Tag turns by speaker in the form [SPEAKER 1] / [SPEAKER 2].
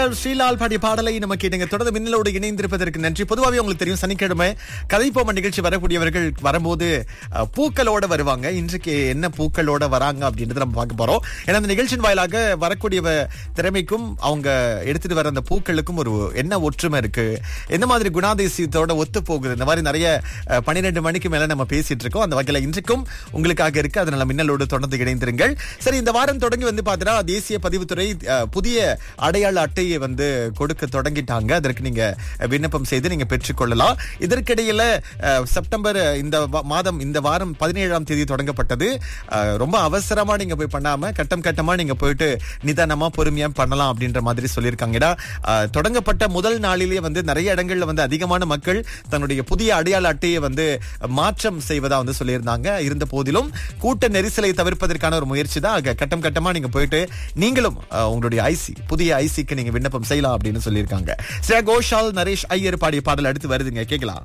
[SPEAKER 1] ஸ்ரீலால் பாடிய பாடலை நம்ம கேட்டுங்க தொடர்ந்து மின்னலோடு இணைந்திருப்பதற்கு நன்றி பொதுவாகவே உங்களுக்கு தெரியும் சனிக்கிழமை கதைப்போம நிகழ்ச்சி வரக்கூடியவர்கள் வரும்போது அஹ், பூக்களோட வருவாங்க இன்றைக்கு என்ன பூக்களோட வராங்க அப்படின்றத நம்ம பார்க்க போறோம் ஏன்னா அந்த நிகழ்ச்சியின் வாயிலாக வரக்கூடிய திறமைக்கும் அவங்க எடுத்துட்டு வர அந்த பூக்களுக்கும் ஒரு என்ன ஒற்றுமை இருக்கு எந்த மாதிரி குணாதிசயத்தோட ஒத்து போகுது இந்த மாதிரி நிறைய பன்னிரெண்டு மணிக்கு மேல நம்ம பேசிட்டு இருக்கோம் அந்த வகையில இன்றைக்கும் உங்களுக்காக இருக்கு அதனால மின்னலோடு தொடர்ந்து இணைந்திருங்கள் சரி இந்த வாரம் தொடங்கி வந்து பாத்தீங்கன்னா தேசிய பதிவுத்துறை அஹ், புதிய அடையாள அட்டையை வந்து கொடுக்க தொடங்கிட்டாங்க அதற்கு நீங்க விண்ணப்பம் செய்து நீங்க பெற்றுக்கொள்ளலாம் இதற்கிடையில அஹ், செப்டம்பர் இந்த வா- மாதம் இந்த வாரம் பதினேழாம் தேதி தொடங்கப்பட்டது அஹ், ரொம்ப அவசரமா நீங்க போய் பண்ணாம கட்டம் கட்டமா நீங்க போயிட்டு நிதானமா பொறுமையா பண்ணலாம் அப்படின்ற மாதிரி சொல்லியிருக்காங்க ஏன்னா அஹ், தொடங்கப்பட்ட முதல் நாளிலேயே வந்து நிறைய இடங்கள்ல வந்து அதிகமான மக்கள் தன்னுடைய புதிய அடையாள அட்டையை வந்து மாற்றம் செய்வதா வந்து சொல்லியிருந்தாங்க இருந்த போதிலும் கூட்ட நெரிசலை தவிர்ப்பதற்கான ஒரு முயற்சி தான் ஆக கட்டம் கட்டமா நீங்க போயிட்டு நீங்களும் அஹ், உங்களுடைய ஐசி புதிய ஐசிக்கு நீங்க விண்ணப்பம் செய்யலாம் அப்படின்னு சொல்லியிருக்காங்க ஸ்ரேயா கோஷால் நரேஷ் ஐயர் பாடிய பாடல் அடுத்து வருதுங்க கேட்கலாம்